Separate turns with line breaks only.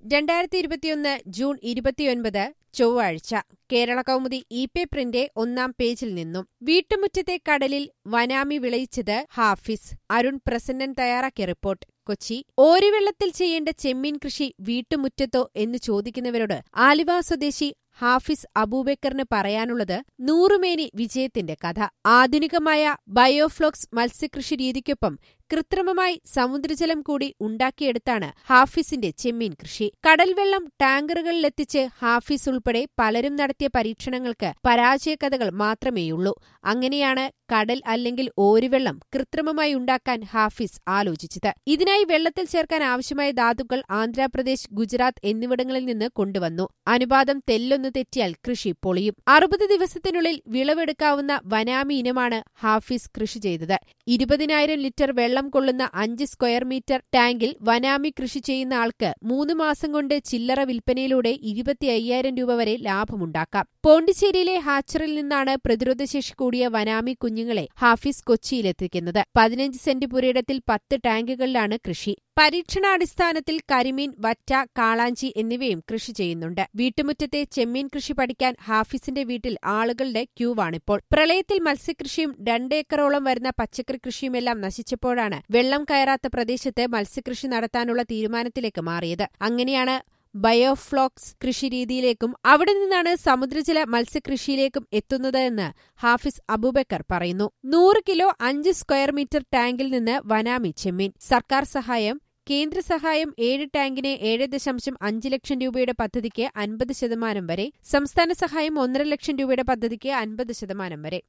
രണ്ടായിരത്തി ഇരുപത്തിയൊന്ന് ജൂൺ ഇരുപത്തിയൊൻപത് ചൊവ്വാഴ്ച കേരള കൗമുദി ഇ പേപ്പറിന്റെ ഒന്നാം പേജിൽ നിന്നും വീട്ടുമുറ്റത്തെ കടലിൽ വനാമി വിളയിച്ചത് ഹാഫിസ് അരുൺ പ്രസന്നൻ തയ്യാറാക്കിയ റിപ്പോർട്ട് കൊച്ചി ഓരിവെള്ളത്തിൽ ചെയ്യേണ്ട ചെമ്മീൻ കൃഷി വീട്ടുമുറ്റത്തോ എന്ന് ചോദിക്കുന്നവരോട് ആലുവ സ്വദേശി ഹാഫിസ് അബൂബക്കറിന് പറയാനുള്ളത് നൂറുമേനി വിജയത്തിന്റെ കഥ ആധുനികമായ ബയോഫ്ലോക്സ് മത്സ്യകൃഷി രീതിക്കൊപ്പം കൃത്രിമമായി സമുദ്രജലം കൂടി ഉണ്ടാക്കിയെടുത്താണ് ഹാഫിസിന്റെ ചെമ്മീൻ കൃഷി കടൽവെള്ളം ടാങ്കറുകളിലെത്തിച്ച് ഹാഫിസ് ഉൾപ്പെടെ പലരും നടത്തിയ പരീക്ഷണങ്ങൾക്ക് പരാജയകഥകൾ മാത്രമേയുള്ളൂ അങ്ങനെയാണ് കടൽ അല്ലെങ്കിൽ ഓരുവെള്ളം കൃത്രിമമായി ഉണ്ടാക്കാൻ ഹാഫിസ് ആലോചിച്ചത് ഇതിനായി വെള്ളത്തിൽ ചേർക്കാൻ ആവശ്യമായ ധാതുക്കൾ ആന്ധ്രാപ്രദേശ് ഗുജറാത്ത് എന്നിവിടങ്ങളിൽ നിന്ന് കൊണ്ടുവന്നു അനുപാതം തെല്ലൊന്ന് തെറ്റിയാൽ കൃഷി പൊളിയും അറുപത് ദിവസത്തിനുള്ളിൽ വിളവെടുക്കാവുന്ന വനാമി ഇനമാണ് ഹാഫിസ് കൃഷി ചെയ്തത് ഇരുപതിനായിരം ലിറ്റർ വെള്ളം കൊള്ളുന്ന അഞ്ച് സ്ക്വയർ മീറ്റർ ടാങ്കിൽ വനാമി കൃഷി ചെയ്യുന്ന ആൾക്ക് മൂന്ന് മാസം കൊണ്ട് ചില്ലറ വിൽപ്പനയിലൂടെ ഇരുപത്തി അയ്യായിരം രൂപ വരെ ലാഭമുണ്ടാക്കാം പോണ്ടിച്ചേരിയിലെ ഹാച്ചറിൽ നിന്നാണ് പ്രതിരോധശേഷി കൂടിയ വനാമി കുഞ്ഞുങ്ങളെ ഹാഫിസ് കൊച്ചിയിലെത്തിക്കുന്നത് പതിനഞ്ച് സെന്റ് പുരയിടത്തിൽ പത്ത് ടാങ്കുകളിലാണ് കൃഷി പരീക്ഷണാടിസ്ഥാനത്തിൽ കരിമീൻ വറ്റ കാളാഞ്ചി എന്നിവയും കൃഷി ചെയ്യുന്നുണ്ട് വീട്ടുമുറ്റത്തെ ചെമ്മീൻ കൃഷി പഠിക്കാൻ ഹാഫിസിന്റെ വീട്ടിൽ ആളുകളുടെ ക്യൂവാണിപ്പോൾ പ്രളയത്തിൽ മത്സ്യകൃഷിയും രണ്ടേക്കറോളം വരുന്ന പച്ചക്കറി കൃഷിയുമെല്ലാം നശിച്ചപ്പോഴാണ് വെള്ളം കയറാത്ത പ്രദേശത്ത് മത്സ്യകൃഷി നടത്താനുള്ള തീരുമാനത്തിലേക്ക് മാറിയത് അങ്ങനെയാണ് ബയോഫ്ലോക്സ് കൃഷിരീതിയിലേക്കും അവിടെ നിന്നാണ് സമുദ്രജല മത്സ്യകൃഷിയിലേക്കും എത്തുന്നത് എന്ന് ഹാഫിസ് അബൂബക്കർ പറയുന്നു നൂറ് കിലോ അഞ്ച് സ്ക്വയർ മീറ്റർ ടാങ്കിൽ നിന്ന് വനാമി ചെമ്മീൻ സർക്കാർ സഹായം കേന്ദ്ര സഹായം ഏഴ് ടാങ്കിന് ഏഴ് ദശാംശം അഞ്ച് ലക്ഷം രൂപയുടെ പദ്ധതിക്ക് അൻപത് ശതമാനം വരെ സംസ്ഥാന സഹായം ഒന്നര ലക്ഷം രൂപയുടെ പദ്ധതിക്ക് അൻപത് ശതമാനം വരെ